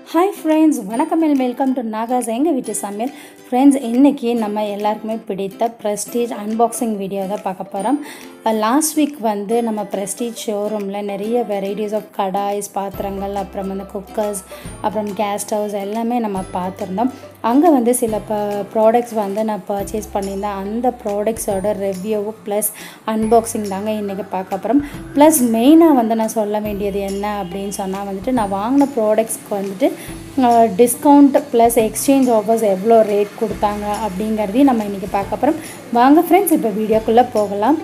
hi friends வணக்கம் and welcome to Nagas எங்கள் வீட்டு சமையல் ஃப்ரெண்ட்ஸ் இன்றைக்கி நம்ம எல்லாருக்குமே பிடித்த ப்ரெஸ்டீஜ் அன்பாக்சிங் வீடியோ தான் பார்க்க போகிறோம் லாஸ்ட் வீக் வந்து நம்ம ப்ரெஸ்டீஜ் ஷோரூமில் நிறைய வெரைட்டிஸ் ஆஃப் கடாய்ஸ் பாத்திரங்கள் அப்புறம் வந்து குக்கர்ஸ் அப்புறம் கேஸ் ஸ்டவ்ஸ் எல்லாமே நம்ம பார்த்துருந்தோம் அங்கே வந்து சில ப ப்ராடக்ட்ஸ் வந்து நான் பர்ச்சேஸ் பண்ணியிருந்தேன் அந்த ப்ராடக்ட்ஸோட ரிவ்யூ ப்ளஸ் அன்பாக்சிங் தாங்க இன்றைக்கி பார்க்க போகிறோம் ப்ளஸ் மெயினாக வந்து நான் சொல்ல வேண்டியது என்ன அப்படின்னு சொன்னால் வந்துட்டு நான் வாங்கின ப்ராடக்ட்ஸ்க்கு வந்துட்டு டிஸ்கவுண்ட் ப்ளஸ் எக்ஸ்சேஞ்ச் ஆஃபர்ஸ் எவ்வளோ ரேட் கொடுத்தாங்க அப்படிங்கிறதையும் நம்ம இன்றைக்கி பார்க்க போகிறோம் வாங்க ஃப்ரெண்ட்ஸ் இப்போ வீடியோக்குள்ளே போகலாம்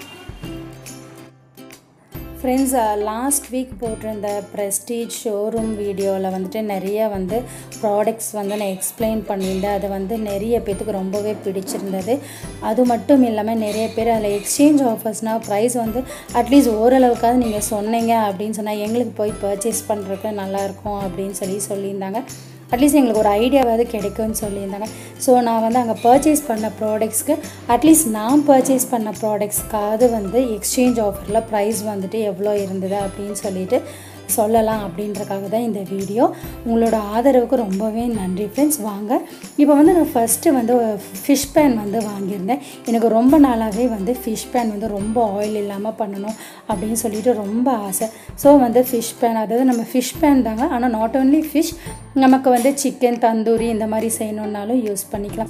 ஃப்ரெண்ட்ஸ் லாஸ்ட் வீக் போட்டிருந்த ப்ரெஸ்டீஜ் ஷோரூம் வீடியோவில் வந்துட்டு நிறைய வந்து ப்ராடக்ட்ஸ் வந்து நான் எக்ஸ்பிளைன் பண்ணியிருந்தேன் அது வந்து நிறைய பேத்துக்கு ரொம்பவே பிடிச்சிருந்தது அது மட்டும் இல்லாமல் நிறைய பேர் அதில் எக்ஸ்சேஞ்ச் ஆஃபர்ஸ்னால் ப்ரைஸ் வந்து அட்லீஸ்ட் ஓரளவுக்காவது நீங்கள் சொன்னீங்க அப்படின்னு சொன்னால் எங்களுக்கு போய் பர்ச்சேஸ் பண்ணுறதுக்கு நல்லாயிருக்கும் அப்படின்னு சொல்லி சொல்லியிருந்தாங்க அட்லீஸ்ட் எங்களுக்கு ஒரு ஐடியாவாவது கிடைக்கும்னு சொல்லியிருந்தாங்க ஸோ நான் வந்து அங்கே பர்ச்சேஸ் பண்ண ப்ராடக்ட்ஸ்க்கு அட்லீஸ்ட் நான் பர்ச்சேஸ் பண்ண ப்ராடக்ட்ஸ்க்காவது வந்து எக்ஸ்சேஞ்ச் ஆஃபரில் ப்ரைஸ் வந்துட்டு எவ்வளோ இருந்தது அப்படின்னு சொல்லிட்டு சொல்லலாம் அப்படின்றக்காக தான் இந்த வீடியோ உங்களோட ஆதரவுக்கு ரொம்பவே நன்றி ஃப்ரெண்ட்ஸ் வாங்க இப்போ வந்து நான் ஃபஸ்ட்டு வந்து ஃபிஷ் பேன் வந்து வாங்கியிருந்தேன் எனக்கு ரொம்ப நாளாகவே வந்து ஃபிஷ் பேன் வந்து ரொம்ப ஆயில் இல்லாமல் பண்ணணும் அப்படின்னு சொல்லிட்டு ரொம்ப ஆசை ஸோ வந்து ஃபிஷ் பேன் அதாவது நம்ம ஃபிஷ் பேன் தாங்க ஆனால் நாட் ஓன்லி ஃபிஷ் நமக்கு வந்து சிக்கன் தந்தூரி இந்த மாதிரி செய்யணுன்னாலும் யூஸ் பண்ணிக்கலாம்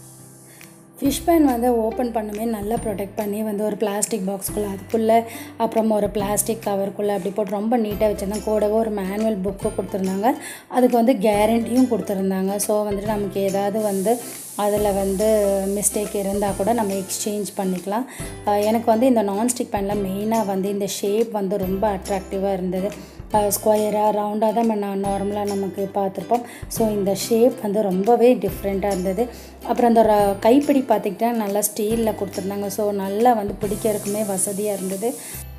ஃபிஷ் பேன் வந்து ஓப்பன் பண்ணுமே நல்லா ப்ரொடெக்ட் பண்ணி வந்து ஒரு பிளாஸ்டிக் பாக்ஸ்குள்ளே அதுக்குள்ளே அப்புறம் ஒரு பிளாஸ்டிக் கவருக்குள்ளே அப்படி போட்டு ரொம்ப நீட்டாக வச்சுருந்தாங்க கூடவே ஒரு மேனுவல் புக்கு கொடுத்துருந்தாங்க அதுக்கு வந்து கேரண்டியும் கொடுத்துருந்தாங்க ஸோ வந்துட்டு நமக்கு ஏதாவது வந்து அதில் வந்து மிஸ்டேக் இருந்தால் கூட நம்ம எக்ஸ்சேஞ்ச் பண்ணிக்கலாம் எனக்கு வந்து இந்த நான்ஸ்டிக் பேனில் மெயினாக வந்து இந்த ஷேப் வந்து ரொம்ப அட்ராக்டிவாக இருந்தது ஸ்கொயராக ரவுண்டாக தான் நம்ம நார்மலாக நமக்கு பார்த்துருப்போம் ஸோ இந்த ஷேப் வந்து ரொம்பவே டிஃப்ரெண்ட்டாக இருந்தது அப்புறம் அந்த கைப்பிடி பார்த்திக்கிட்டா நல்லா ஸ்டீலில் கொடுத்துருந்தாங்க ஸோ நல்லா வந்து பிடிக்கிறதுக்குமே வசதியாக இருந்தது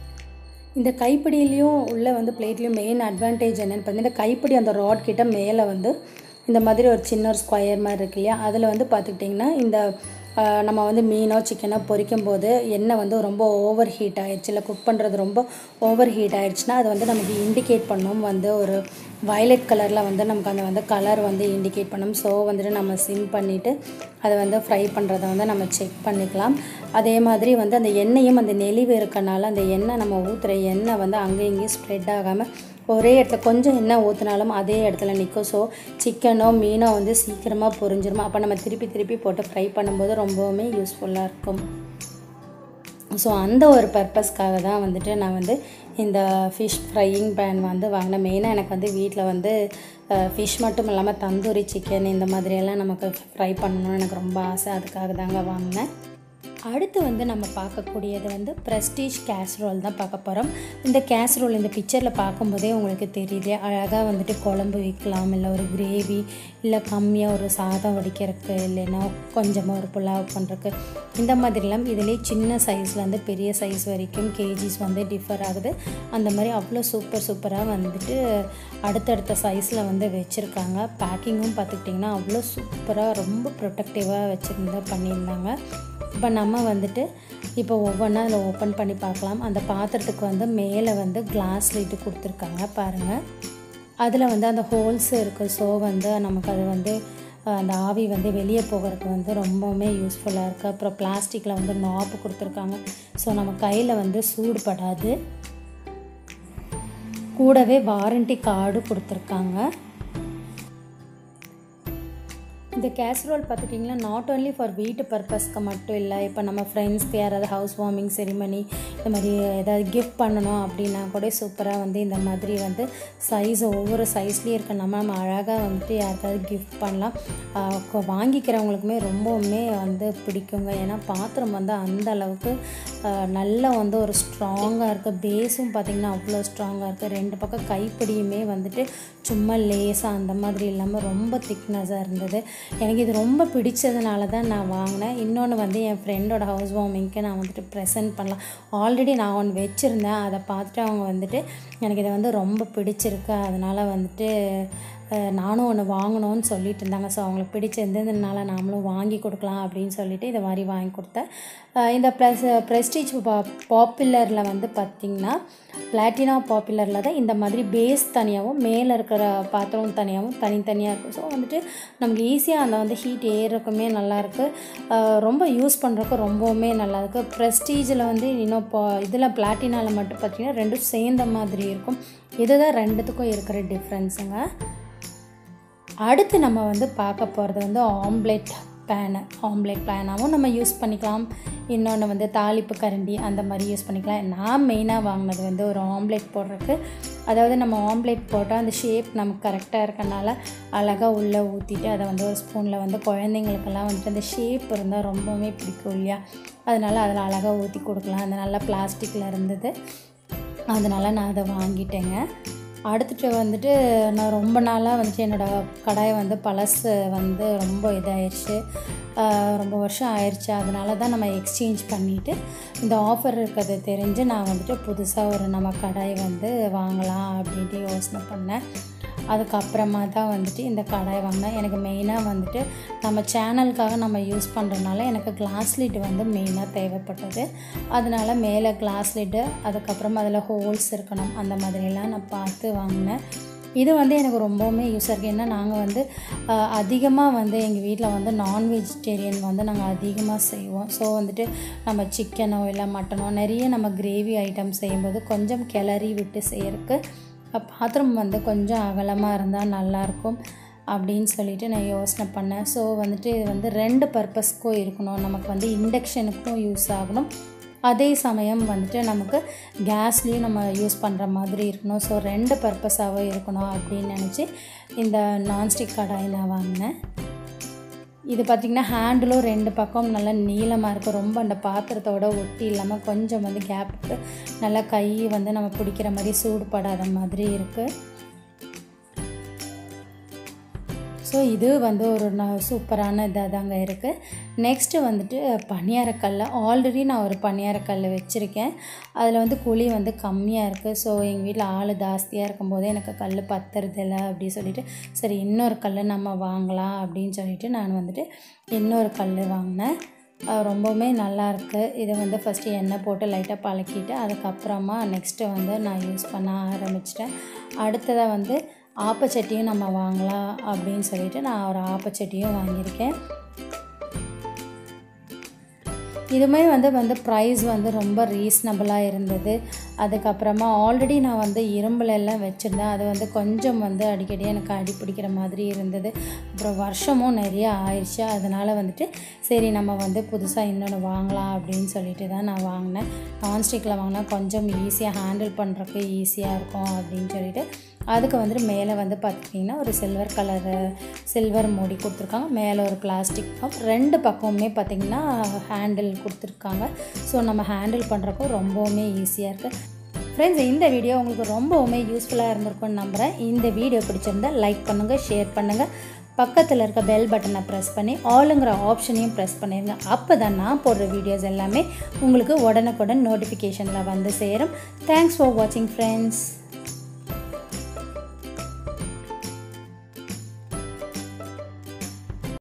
இந்த கைப்பிடியிலையும் உள்ளே வந்து பிளேட்லேயும் மெயின் அட்வான்டேஜ் என்னென்னு பார்த்தீங்கன்னா கைப்பிடி அந்த ராட் கிட்ட மேலே வந்து இந்த மாதிரி ஒரு சின்ன ஒரு ஸ்கொயர் மாதிரி இருக்கு இல்லையா அதில் வந்து பார்த்துக்கிட்டிங்கன்னா இந்த நம்ம வந்து மீனோ சிக்கனோ பொரிக்கும் போது எண்ணெய் வந்து ரொம்ப ஓவர் ஹீட் ஆகிடுச்சு இல்லை குக் பண்ணுறது ரொம்ப ஓவர் ஹீட் ஆகிடுச்சுன்னா அது வந்து நமக்கு இண்டிகேட் பண்ணும் வந்து ஒரு வயலட் கலரில் வந்து நமக்கு அந்த வந்து கலர் வந்து இண்டிகேட் பண்ணும் ஸோ வந்துட்டு நம்ம சிம் பண்ணிவிட்டு அதை வந்து ஃப்ரை பண்ணுறதை வந்து நம்ம செக் பண்ணிக்கலாம் அதே மாதிரி வந்து அந்த எண்ணெயும் அந்த நெளிவு இருக்கனால அந்த எண்ணெய் நம்ம ஊற்றுற எண்ணெய் வந்து அங்கேயும் இங்கேயும் ஸ்ப்ரெட் ஆகாமல் ஒரே இடத்துல கொஞ்சம் எண்ணெய் ஊற்றினாலும் அதே இடத்துல நிற்கும் ஸோ சிக்கனோ மீனோ வந்து சீக்கிரமாக பொரிஞ்சிருமா அப்போ நம்ம திருப்பி திருப்பி போட்டு ஃப்ரை பண்ணும்போது ரொம்பவுமே யூஸ்ஃபுல்லாக இருக்கும் ஸோ அந்த ஒரு பர்பஸ்க்காக தான் வந்துட்டு நான் வந்து இந்த ஃபிஷ் ஃப்ரையிங் பேன் வந்து வாங்கினேன் மெயினாக எனக்கு வந்து வீட்டில் வந்து ஃபிஷ் மட்டும் இல்லாமல் தந்தூரி சிக்கன் இந்த மாதிரியெல்லாம் நமக்கு ஃப்ரை பண்ணணும்னு எனக்கு ரொம்ப ஆசை அதுக்காக தாங்க வாங்கினேன் அடுத்து வந்து நம்ம பார்க்கக்கூடியது வந்து ப்ரெஸ்டீஜ் கேஸ்ரோல் தான் பார்க்க போகிறோம் இந்த கேஸ்ரோல் இந்த பிக்சரில் பார்க்கும்போதே உங்களுக்கு தெரியுது அழகாக வந்துட்டு குழம்பு வைக்கலாம் இல்லை ஒரு கிரேவி இல்லை கம்மியாக ஒரு சாதம் வடிக்கிறதுக்கு இல்லைன்னா கொஞ்சமாக ஒரு புலாவ் பண்ணுறதுக்கு இந்த மாதிரிலாம் இதிலே சின்ன சைஸ்லேருந்து பெரிய சைஸ் வரைக்கும் கேஜிஸ் வந்து டிஃபர் ஆகுது அந்த மாதிரி அவ்வளோ சூப்பர் சூப்பராக வந்துட்டு அடுத்தடுத்த சைஸில் வந்து வச்சுருக்காங்க பேக்கிங்கும் பார்த்துக்கிட்டிங்கன்னா அவ்வளோ சூப்பராக ரொம்ப ப்ரொடக்டிவாக வச்சுருந்தா பண்ணியிருந்தாங்க இப்போ நம்ம வந்துட்டு இப்போ ஒவ்வொன்றா அதில் ஓப்பன் பண்ணி பார்க்கலாம் அந்த பாத்திரத்துக்கு வந்து மேலே வந்து கிளாஸ் லைட்டு கொடுத்துருக்காங்க பாருங்கள் அதில் வந்து அந்த ஹோல்ஸ் இருக்குது ஸோ வந்து நமக்கு அது வந்து அந்த ஆவி வந்து வெளியே போகிறதுக்கு வந்து ரொம்பவுமே யூஸ்ஃபுல்லாக இருக்குது அப்புறம் பிளாஸ்டிக்கில் வந்து நாப்பு கொடுத்துருக்காங்க ஸோ நம்ம கையில் வந்து சூடுபடாது கூடவே வாரண்டி கார்டு கொடுத்துருக்காங்க இந்த கேஸ்ரோல் பார்த்துட்டிங்கன்னா நாட் ஓன்லி ஃபார் வீட்டு பர்பஸ்க்கு மட்டும் இல்லை இப்போ நம்ம ஃப்ரெண்ட்ஸ்க்கு யாராவது ஹவுஸ் வார்மிங் செரிமனி இந்த மாதிரி ஏதாவது கிஃப்ட் பண்ணணும் அப்படின்னா கூட சூப்பராக வந்து இந்த மாதிரி வந்து சைஸ் ஒவ்வொரு சைஸ்லேயும் இருக்க நம்ம நம்ம அழகாக வந்துட்டு யாருக்காவது கிஃப்ட் பண்ணலாம் வாங்கிக்கிறவங்களுக்குமே ரொம்பவுமே வந்து பிடிக்குங்க ஏன்னா பாத்திரம் வந்து அந்த அளவுக்கு நல்ல வந்து ஒரு ஸ்ட்ராங்காக இருக்குது பேஸும் பார்த்திங்கன்னா அவ்வளோ ஸ்ட்ராங்காக இருக்குது ரெண்டு பக்கம் கைப்பிடியுமே வந்துட்டு சும்மா லேஸாக அந்த மாதிரி இல்லாமல் ரொம்ப திக்னஸாக இருந்தது எனக்கு இது ரொம்ப பிடிச்சதுனால தான் நான் வாங்கினேன் இன்னொன்று வந்து என் ஃப்ரெண்டோட ஹவுஸ் வார்மிங்க்கு நான் வந்துட்டு ப்ரெசென்ட் பண்ணலாம் ஆல்ரெடி நான் ஒன்று வச்சுருந்தேன் அதை பார்த்துட்டு அவங்க வந்துட்டு எனக்கு இதை வந்து ரொம்ப பிடிச்சிருக்கு அதனால் வந்துட்டு அஹ், நானும் ஒன்று வாங்கணும்னு சொல்லிட்டு இருந்தாங்க ஸோ அவங்களுக்கு பிடிச்சிருந்ததுனால நாமளும் வாங்கி கொடுக்கலாம் அப்படின்னு சொல்லிட்டு இதை மாதிரி வாங்கி கொடுத்தேன் அஹ், இந்த ப்ளஸ் ப்ரெஸ்டீஜ் பாப்புலரில் வந்து பார்த்திங்கன்னா பிளாட்டினா பாப்புலரில் தான் இந்த மாதிரி பேஸ் தனியாகவும் மேலே இருக்கிற பாத்திரம் தனியாகவும் தனித்தனியாக இருக்கும் ஸோ வந்துட்டு நமக்கு ஈஸியாக அந்த வந்து ஹீட் ஏறக்குமே நல்லாயிருக்கு ரொம்ப யூஸ் பண்ணுறக்கு ரொம்பவுமே நல்லாயிருக்கு ப்ரெஸ்டீஜில் வந்து இன்னும் இப்போ இதில் பிளாட்டினாவில் மட்டும் பார்த்திங்கன்னா ரெண்டும் சேர்ந்த மாதிரி இருக்கும் இதுதான் ரெண்டுத்துக்கும் இருக்கிற டிஃப்ரென்ஸுங்க அடுத்து நம்ம வந்து பார்க்க போகிறது வந்து ஆம்லெட் பேனு ஆம்லெட் பேனாகவும் நம்ம யூஸ் பண்ணிக்கலாம் இன்னொன்று வந்து தாளிப்பு கரண்டி அந்த மாதிரி யூஸ் பண்ணிக்கலாம் நான் மெயினாக வாங்கினது வந்து ஒரு ஆம்லெட் போடுறதுக்கு அதாவது நம்ம ஆம்லெட் போட்டால் அந்த ஷேப் நமக்கு கரெக்டாக இருக்கனால அழகாக உள்ளே ஊற்றிட்டு அதை வந்து ஒரு ஸ்பூனில் வந்து குழந்தைங்களுக்கெல்லாம் வந்துட்டு அந்த ஷேப் இருந்தால் ரொம்பவுமே பிடிக்கும் இல்லையா அதனால் அதில் அழகாக ஊற்றி கொடுக்கலாம் அது நல்லா பிளாஸ்டிக்கில் இருந்தது அதனால் நான் அதை வாங்கிட்டேங்க அடுத்துட்டு வந்துட்டு நான் ரொம்ப நாளாக வந்துட்டு என்னோடய கடாயை வந்து பழசு வந்து ரொம்ப இதாயிருச்சு ஆஹ் ரொம்ப வருஷம் ஆயிடுச்சு அதனால தான் நம்ம எக்ஸ்சேஞ்ச் பண்ணிவிட்டு இந்த ஆஃபர் இருக்கிறது தெரிஞ்சு நான் வந்துட்டு புதுசாக ஒரு நம்ம கடாய் வந்து வாங்கலாம் அப்படின்ட்டு யோசனை பண்ணேன் அதுக்கப்புறமா தான் வந்துட்டு இந்த கடாய் வாங்கினேன் எனக்கு மெயினாக வந்துட்டு நம்ம சேனலுக்காக நம்ம யூஸ் பண்ணுறதுனால எனக்கு கிளாஸ் லிட் வந்து மெயினாக தேவைப்பட்டது அதனால மேலே கிளாஸ் லிட்டு அதுக்கப்புறம் அதில் ஹோல்ஸ் இருக்கணும் அந்த மாதிரிலாம் நான் பார்த்து வாங்கினேன் இது வந்து எனக்கு ரொம்பவுமே யூஸ் இருக்குது ஏன்னா நாங்கள் வந்து அதிகமாக வந்து எங்கள் வீட்டில் வந்து நான் வெஜிடேரியன் வந்து நாங்கள் அதிகமாக செய்வோம் ஸோ வந்துட்டு நம்ம சிக்கனோ இல்லை மட்டனோ நிறைய நம்ம கிரேவி ஐட்டம் செய்யும்போது கொஞ்சம் கிளறி விட்டு செய்யறதுக்கு பாத்திரம் வந்து கொஞ்சம் அகலமாக இருந்தால் நல்லாயிருக்கும் அப்படின்னு சொல்லிட்டு நான் யோசனை பண்ணேன் ஸோ வந்துட்டு இது வந்து ரெண்டு பர்பஸ்க்கும் இருக்கணும் நமக்கு வந்து இண்டக்ஷனுக்கும் யூஸ் ஆகணும் அதே சமயம் வந்துட்டு நமக்கு கேஸ்லேயும் நம்ம யூஸ் பண்ணுற மாதிரி இருக்கணும் ஸோ ரெண்டு பர்பஸாகவும் இருக்கணும் அப்படின்னு நினச்சி இந்த நான்ஸ்டிக் கடாய் நான் வாங்கினேன் இது பார்த்திங்கன்னா ஹேண்டிலும் ரெண்டு பக்கம் நல்லா நீளமாக இருக்குது ரொம்ப அந்த பாத்திரத்தோட ஒட்டி இல்லாமல் கொஞ்சம் வந்து கேப்புக்கு நல்லா கை வந்து நம்ம பிடிக்கிற மாதிரி சூடுபடாத மாதிரி இருக்குது ஸோ இது வந்து ஒரு ந சூப்பரான இதாக தாங்க இருக்குது நெக்ஸ்ட்டு வந்துட்டு பணியாரக்கல் ஆல்ரெடி நான் ஒரு பணியாரக்கல் வச்சுருக்கேன் அதில் வந்து குழி வந்து கம்மியாக இருக்குது ஸோ எங்கள் வீட்டில் ஆள் ஜாஸ்தியாக இருக்கும்போது எனக்கு கல் பத்துறதில்ல அப்படி சொல்லிட்டு சரி இன்னொரு கல் நம்ம வாங்கலாம் அப்படின்னு சொல்லிட்டு நான் வந்துட்டு இன்னொரு கல் வாங்கினேன் அஹ் ரொம்பவுமே நல்லாயிருக்கு இதை வந்து ஃபஸ்ட்டு எண்ணெய் போட்டு லைட்டாக பழக்கிட்டு அதுக்கப்புறமா நெக்ஸ்ட்டு வந்து நான் யூஸ் பண்ண ஆரம்பிச்சிட்டேன் அடுத்ததாக வந்து ஆப்பச்சட்டியும் நம்ம வாங்கலாம் அப்படின்னு சொல்லிட்டு நான் ஒரு ஆப்பச்சட்டியும் வாங்கியிருக்கேன் இதுவுமே வந்து வந்து ப்ரைஸ் வந்து ரொம்ப ரீசனபிளாக இருந்தது அதுக்கப்புறமா ஆல்ரெடி நான் வந்து இரும்புல எல்லாம் வச்சுருந்தேன் அது வந்து கொஞ்சம் வந்து அடிக்கடி எனக்கு அடி பிடிக்கிற மாதிரி இருந்தது அப்புறம் வருஷமும் நிறைய ஆயிடுச்சு அதனால் வந்துட்டு சரி நம்ம வந்து புதுசாக இன்னொன்று வாங்கலாம் அப்படின்னு சொல்லிட்டு தான் நான் வாங்கினேன் நான்ஸ்டிக்கில் வாங்கினா கொஞ்சம் ஈஸியாக ஹேண்டில் பண்ணுறதுக்கு ஈஸியாக இருக்கும் அப்படின்னு சொல்லிட்டு அதுக்கு வந்துட்டு மேலே வந்து பார்த்துட்டிங்கன்னா ஒரு சில்வர் கலரு சில்வர் மூடி கொடுத்துருக்காங்க மேலே ஒரு பிளாஸ்டிக் கப் ரெண்டு பக்கமுமே பார்த்திங்கன்னா ஹேண்டில் கொடுத்துருக்காங்க ஸோ நம்ம ஹேண்டில் பண்ணுறப்போ ரொம்பவுமே ஈஸியாக இருக்குது ஃப்ரெண்ட்ஸ் இந்த வீடியோ உங்களுக்கு ரொம்பவுமே யூஸ்ஃபுல்லாக இருந்திருக்கும்னு நம்புகிறேன் இந்த வீடியோ பிடிச்சிருந்தா லைக் பண்ணுங்கள் ஷேர் பண்ணுங்கள் பக்கத்தில் இருக்க பெல் பட்டனை ப்ரெஸ் பண்ணி ஆளுங்கிற ஆப்ஷனையும் ப்ரெஸ் பண்ணிடுங்க அப்போ தான் நான் போடுற வீடியோஸ் எல்லாமே உங்களுக்கு உடனுக்குடன் நோட்டிஃபிகேஷனில் வந்து சேரும் தேங்க்ஸ் ஃபார் வாட்சிங் ஃப்ரெண்ட்ஸ்